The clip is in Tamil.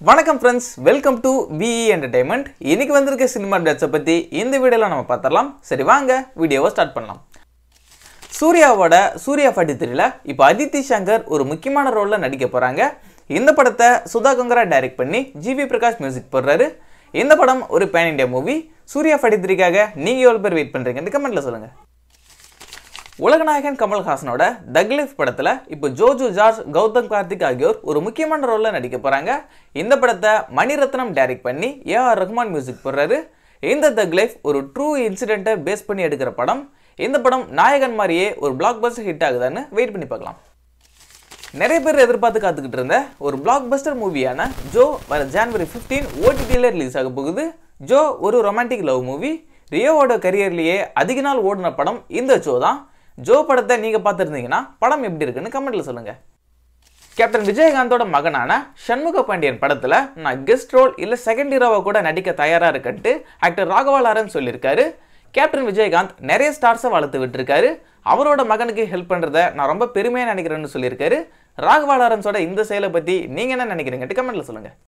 வணக்கம் friends welcome to V E entertainment இன்னைக்கு வந்திருக்க சினிமா டேட்ஸை பற்றி இந்த வீடியோவில் நம்ம பார்த்துடலாம் சரி வாங்க வீடியோவை ஸ்டார்ட் பண்ணலாம் சூர்யாவோட சூர்யா ஃபார்ட்டி த்ரீல இப்போ அதித்தி சங்கர் ஒரு முக்கியமான ரோலில் நடிக்க போகிறாங்க இந்த படத்தை சுதா கங்கரா டைரக்ட் பண்ணி ஜிவி பிரகாஷ் மியூசிக் போடுறாரு இந்த படம் ஒரு pan India movie Suriya forty த்ரீக்காக நீங்கள் எவ்வளோ பேர் வெயிட் பண்ணுறீங்க இந்த கமெண்ட்டில் சொல்லுங்கள் உலகநாயகன் கமல்ஹாசனோட தக்லீஃப் படத்தில் இப்போ ஜோஜு ஜார்ஜ் கௌதம் கார்த்திக் ஆகியோர் ஒரு முக்கியமான ரோலில் நடிக்க போகிறாங்க இந்த படத்தை மணிரத்னம் டைரக்ட் பண்ணி ஏஆர் ரஹ்மான் மியூசிக் போடுறாரு இந்த தக்லைஃப் ஒரு ட்ரூ இன்சிடென்ட்டை பேஸ் பண்ணி எடுக்கிற படம் இந்த படம் நாயகன் மாதிரியே ஒரு பிளாக் பஸ்டர் ஹிட் ஆகுதான்னு வெயிட் பண்ணி பார்க்கலாம் நிறைய பேர் எதிர்பார்த்து காத்துக்கிட்டு இருந்த ஒரு பிளாக் பஸ்டர் மூவியான ஜோ வர ஜான்வரி ஃபிஃப்டீன் ஓடிடியில் ரிலீஸ் ஆக போகுது ஜோ ஒரு ரொமான்டிக் லவ் மூவி ரியோவோட கரியர்லேயே அதிக நாள் ஓடின படம் இந்த ஜோ தான் ஜோ படத்தை நீங்கள் பார்த்துருந்தீங்கன்னா படம் எப்படி இருக்குன்னு கமெண்ட்டில் சொல்லுங்கள் கேப்டன் விஜயகாந்தோட மகனான சண்முக பாண்டியன் படத்தில் நான் கெஸ்ட் ரோல் இல்லை செகண்ட் ஹீரோவை கூட நடிக்க தயாராக இருக்கன்ட்டு ஆக்டர் ராகவா லாரன்ஸ் சொல்லியிருக்காரு கேப்டன் விஜயகாந்த் நிறைய ஸ்டார்ஸை வளர்த்து விட்டுருக்காரு அவரோட மகனுக்கு ஹெல்ப் பண்ணுறத நான் ரொம்ப பெருமையாக நினைக்கிறேன்னு சொல்லியிருக்காரு ராகவா லாரன்ஸோட இந்த செயலை பற்றி நீங்கள் என்ன நினைக்கிறீங்கட்டு கமெண்ட்டில் சொல்லுங்கள்